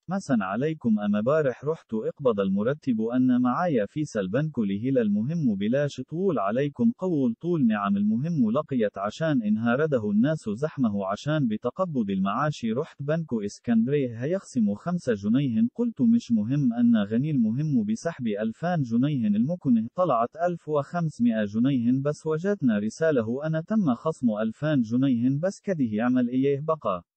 مسا عليكم أما بارح رحت اقبض المرتب أن معايا فيس البنك لهلا المهم بلاش طول عليكم قول طول نعم المهم لقيت عشان انهارده الناس زحمه عشان بتقبض المعاش رحت بنك اسكندريه هيخصم خمسة جنيه قلت مش مهم أن غني المهم بسحب ألفان جنيه المكنه طلعت ألف وخمسمائة جنيه بس وجدنا رساله أنا تم خصم ألفان جنيه بس كده يعمل إيه بقى